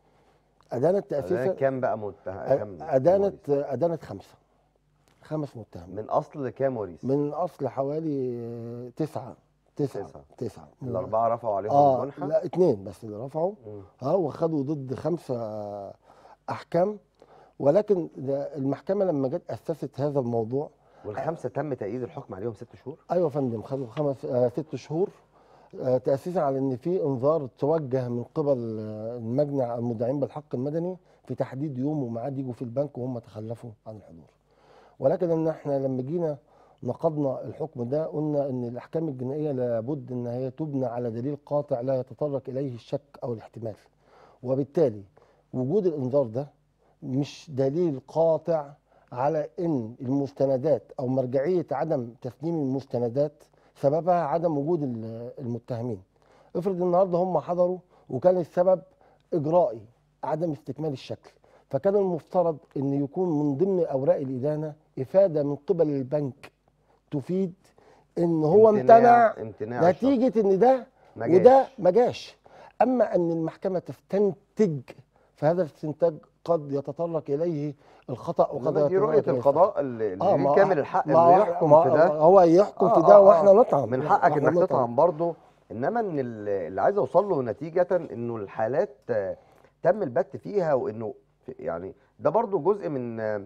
ادانت ده تاسيسا كام بقى متهم كام ادانت ادانت خمسه خمس متهمين من اصل كام وريث من اصل حوالي آه، تسعه تسعه تسعة. تسعه الاربعه رفعوا عليهم اه الجنحه لا اثنين بس اللي رفعوا مم. اه وخدوا ضد خمسه احكام ولكن ده المحكمه لما جت اسست هذا الموضوع والخمسه تم تأييد الحكم عليهم ست شهور ايوه يا فندم خدوا خمس آه ست شهور آه تاسيسا على ان في انذار توجه من قبل آه المجنع المدعين بالحق المدني في تحديد يوم وميعاد يجوا في البنك وهم تخلفوا عن الحضور ولكن ان احنا لما جينا نقضنا الحكم ده قلنا ان الاحكام الجنائيه لابد ان هي تبنى على دليل قاطع لا يتطرق اليه الشك او الاحتمال وبالتالي وجود الانذار ده مش دليل قاطع على ان المستندات او مرجعيه عدم تسليم المستندات سببها عدم وجود ال- المتهمين افرض النهارده هم حضروا وكان السبب اجرائي عدم استكمال الشكل فكان المفترض ان يكون من ضمن اوراق الادانه افاده من قبل البنك تفيد ان هو امتنع امتناع الشخص. نتيجه ان ده ما وده جاش. ما جاش اما ان المحكمه تستنتج فهذا الاستنتاج قد يتطرق اليه الخطا وقد إنما دي يتطرق رؤيه إليه القضاء اللي, اللي آه، ليه ما- كامل الحق ما انه هو- يحكم ما في ده هو يحكم آه، في ده آه، واحنا آه. نطعن من حقك وإحنا انك نطعن. تطعن برضه انما ان ال- اللي عايز اوصل له نتيجه انه الحالات آه، تم البت فيها وانه في- يعني ده برضه جزء من آه،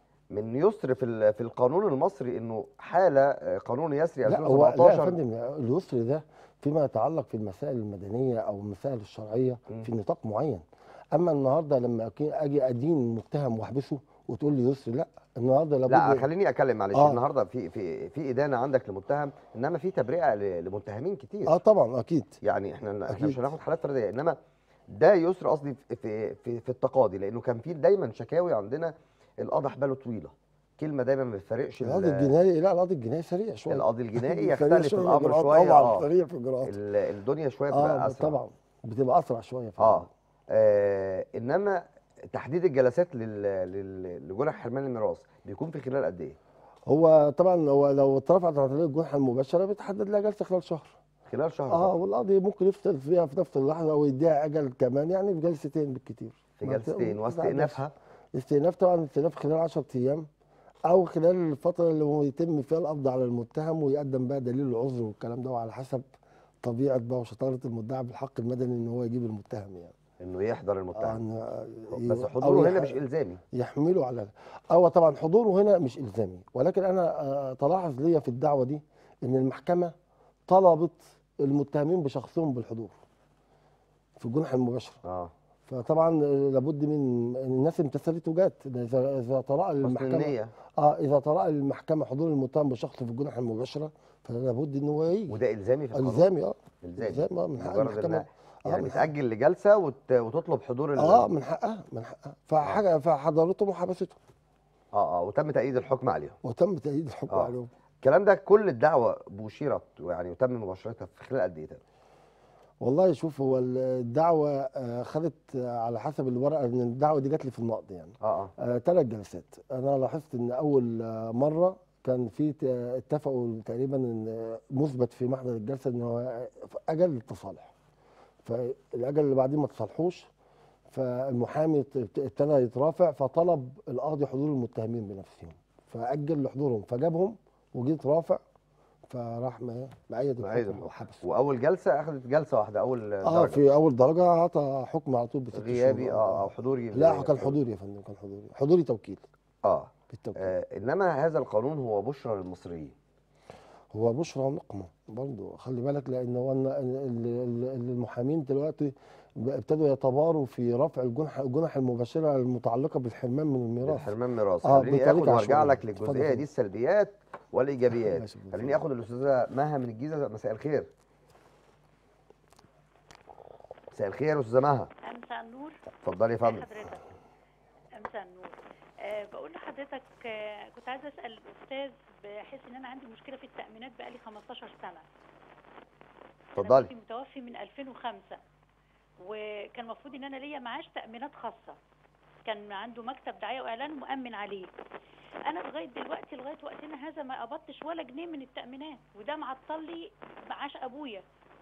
من يسر في ال- في القانون المصري انه حاله آه، قانون يسري لا هو لا يا 2017 فندم اليسر ده فيما يتعلق في المسائل المدنيه او المسائل الشرعيه مم. في نطاق معين اما النهارده لما أكي- اجي ادين متهم واحبسه وتقول لي يسر لا النهارده لابد لا خليني اتكلم معلش آه. النهارده في في في ادانه عندك لمتهم انما في تبرئه ل- لمتهمين كتير اه طبعا اكيد يعني احنا احنا أكيد. مش هناخد حالات فرديه انما ده يسر قصدي في في في, في التقاضي لانه كان في دايما شكاوي عندنا القضاء حباله طويله كلمه دايما ما بتفرقش ال- القاضي الجنائي لا القاضي الجنائي سريع شويه القاضي الجنائي سريع يختلف شوية في الامر الإجراءات، شويه طبعا اه سريع في الاجراءات ال- الدنيا شويه بتبقى اه اسرع طبعا بتبقى اسرع شويه في اه آه، انما تحديد الجلسات لل- لل- لجنح حرمان الميراث بيكون في خلال قد ايه؟ هو طبعا هو لو اترفعت عن طريق الجنحه المباشره بتحدد لها جلسه خلال شهر خلال شهر اه فقط. والقاضي ممكن يفصل فيها في نفس اللحظه او يديها اجل كمان يعني في جلستين بالكتير في ما بت- جلستين ما واستئنافها استئناف طبعا استئناف خلال 10 ايام او خلال الفتره اللي هو يتم فيها القبض على المتهم ويقدم بقى دليل العذر والكلام ده وعلى حسب طبيعه بقى وشطاره المدعي بالحق المدني ان هو يجيب المتهم يعني انه يحضر آه، المتهم إن- بس أو حضوره هنا يح- مش الزامي يحمله على هو طبعا حضوره هنا مش الزامي ولكن انا آه، تلاحظ ليا في الدعوه دي ان المحكمه طلبت المتهمين بشخصهم بالحضور في الجنح المباشره اه فطبعا آه، لابد من إن الناس امتثلت وجات ده اذا اذا طرأ حسن للمحكمه النيه اه اذا طرأ للمحكمه حضور المتهم بشخص في الجنح المباشره فلابد ان هو يجي وده الزامي في القانون الزامي اه الزامي الزامي اه من حق مجرد المحكمه انها يعني من حق- بتاجل لجلسه وت... وتطلب حضور ال... اه من حقها من حقها فحاجه فحضرتهم وحبستهم اه اه وتم تأييد الحكم عليهم وتم تأييد الحكم آه. عليهم الكلام ده كل الدعوه بشيرت يعني وتم مباشرتها في خلال قد ايه ده؟ والله شوف هو الدعوة آه، خدت آه، على حسب الورقة ان الدعوة دي جات لي في النقد يعني اه اه ثلاث جلسات انا لاحظت ان اول آه، مرة كان في ت- اتفقوا تقريبا ان مثبت في محضر الجلسه ان هو اجل للتصالح فالاجل اللي بعدين ما تصالحوش فالمحامي ابت- ابتدى يترافع فطلب القاضي حضور المتهمين بنفسهم فاجل لحضورهم فجابهم وجيت رافع فراح ما مأيد مأيد الحكم الحكم. وحبس واول جلسه اخذت جلسه واحده اول اه درجه في اول درجه عطى حكم على طول بست غيابي شهور. اه او حضوري لا كان حضوري يا فندم كان حضوري حضوري توكيل اه بالتوكيل آه، انما هذا القانون هو بشرى للمصريين هو بشرى ونقمة برضه خلي بالك لان هو الن- ال- ال- ال- المحامين دلوقتي ب- ابتدوا يتباروا في رفع الجنح الجنح المباشره المتعلقه بالحرمان من الميراث الحرمان ميراث آه، خليني بطريقة اخد وارجع عشوائية. لك اتفضل للجزئيه يا دي السلبيات والايجابيات ماشي، اتفضل. خليني اخد الاستاذه مها من الجيزه مساء الخير مساء الخير يا استاذه مها مساء النور اتفضلي يا فندم حضرتك مساء النور أه بقول لحضرتك أه كنت عايزه اسال الاستاذ بحيث ان انا عندي مشكله في التامينات بقالي 15 سنه أنا اتفضلي جوزي متوفي من 2005 وكان المفروض ان انا ليا معاش تامينات خاصه كان عنده مكتب دعايه واعلان مؤمن عليه انا لغايه دلوقتي لغايه وقتنا هذا ما قبضتش ولا جنيه من التامينات وده معطل لي معاش ابويا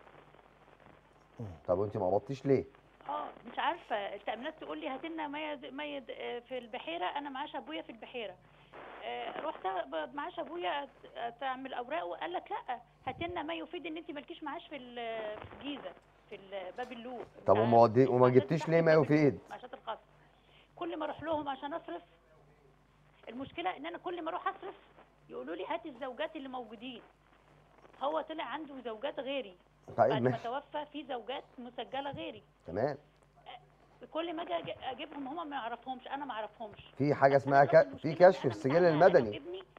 طب وانت ما قبضتيش ليه اه مش عارفه التامينات تقول لي هات لنا ميد ميد آه، في البحيره انا معاش ابويا في البحيره آه، رحت ب- معاش ابويا أت- تعمل اوراقه قال لك لا هات لنا ما يفيد ان انت مالكيش معاش في ال- في الجيزه في ال- باب اللوق طب بتاع- وما ودي- وما المعاشات جبتيش بتاعت ليه ما باب اللوق، يفيد؟ المعاشات الخاصه كل ما اروح لهم عشان اصرف المشكله ان انا كل ما اروح اصرف يقولوا لي هات الزوجات اللي موجودين هو طلع عنده زوجات غيري طيب بعد ما ماشي توفى في زوجات مسجله غيري تمام كل ما اجي أج- اجيبهم هم ما يعرفهمش انا ما اعرفهمش في حاجه اسمها ك... في كشف في السجل المدني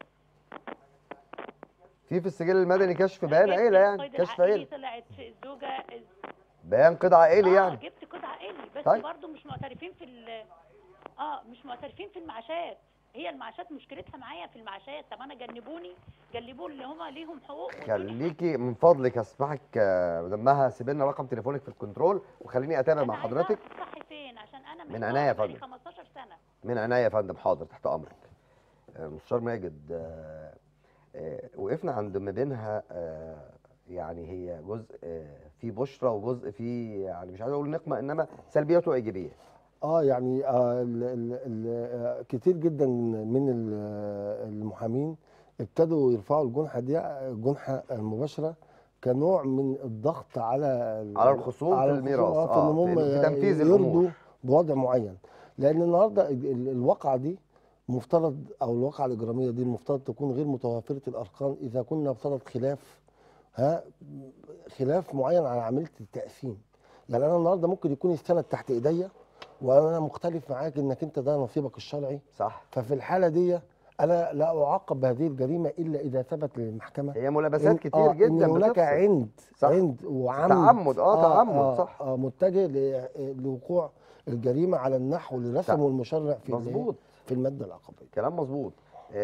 في في السجل المدني كشف بيان عيله يعني كشف عيله طلعت في الزوجه بيان قطع عائلي آه يعني جبت قطع عائلي بس طيب. برضو مش معترفين في ال اه مش معترفين في المعاشات هي المعاشات مشكلتها معايا في المعاشات طب انا جنبوني جنبوا اللي هم ليهم حقوق ودول خليكي من فضلك اسمحك آه، مدام مها سيبي لنا رقم تليفونك في الكنترول وخليني اتابع مع أنا عايزة حضرتك أعرف الصح فين عشان انا من محتارة عناية يا بقالي فندم. 15 سنه من عناية يا فندم حاضر تحت امرك آه، مستشار ماجد آه، آه، وقفنا عند ما بينها آه، يعني هي جزء آه، في بشرى وجزء في يعني مش عايز اقول نقمه انما سلبيات وايجابيات اه يعني آه ال ال ال آه كتير جدا من ال- آه، المحامين ابتدوا يرفعوا الجنحه دي الجنحه المباشره كنوع من الضغط على ال- على الخصوم في على الميراث، الخصوم، آه، في ان هم في- في تنفيذ يرضوا الأمور. بوضع معين لان النهارده ال- ال- الواقعه دي مفترض او الواقعه الاجراميه دي المفترض تكون غير متوافره الارقام اذا كنا بصدد خلاف ها خلاف معين على عمليه التقسيم يعني انا النهارده ممكن يكون السند تحت ايديا وانا مختلف معاك انك انت ده نصيبك الشرعي صح ففي الحاله دي انا لا اعاقب بهذه الجريمه الا اذا ثبت للمحكمه هي ملابسات إن- كتير آه جدا ان هناك بتفصل. عند صح. عند وعمد تعمد، آه، تعمد، صح. آه متجه ل- لوقوع الجريمه على النحو اللي رسمه المشرع في ال- مظبوط في الماده العقابيه كلام مظبوط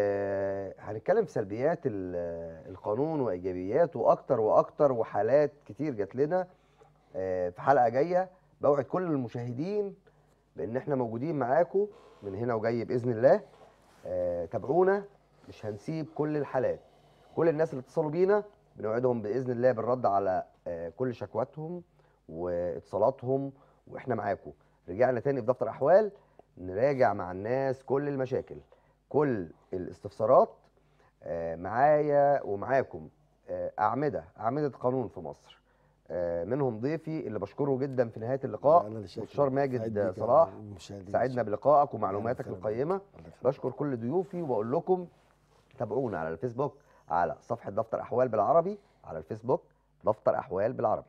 آه هنتكلم في سلبيات ال- القانون وايجابياته اكتر واكتر وحالات كتير جات لنا آه في حلقه جايه بوعد كل المشاهدين بان احنا موجودين معاكم من هنا وجاي باذن الله آه تابعونا مش هنسيب كل الحالات كل الناس اللي اتصلوا بينا بنوعدهم باذن الله بالرد على آه كل شكواتهم واتصالاتهم واحنا معاكم رجعنا تاني في دفتر احوال نراجع مع الناس كل المشاكل كل الاستفسارات آه، معايا ومعاكم آه، أعمدة أعمدة قانون في مصر آه، منهم ضيفي اللي بشكره جدا في نهاية اللقاء أنا اللي شاكر. مستشار سعيد ماجد بيك يا صلاح المشاهدين. سعدنا بلقائك ومعلوماتك أهلا وسهلا بك. القيمة الله يخليك. بشكر كل ضيوفي وبقول لكم تابعونا على الفيسبوك على صفحة دفتر أحوال بالعربي على الفيسبوك دفتر أحوال بالعربي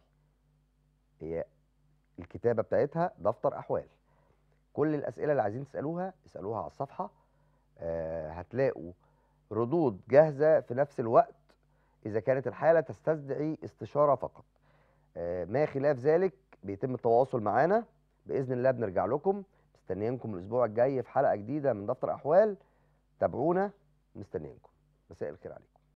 هي الكتابة بتاعتها دفتر أحوال كل الأسئلة اللي عايزين تسألوها اسألوها على الصفحة آه، هتلاقوا ردود جاهزة في نفس الوقت إذا كانت الحالة تستدعي استشارة فقط آه، ما خلاف ذلك بيتم التواصل معانا بإذن الله بنرجع لكم مستنيينكم الأسبوع الجاي في حلقة جديدة من دفتر أحوال تابعونا مستنيينكم مساء الخير عليكم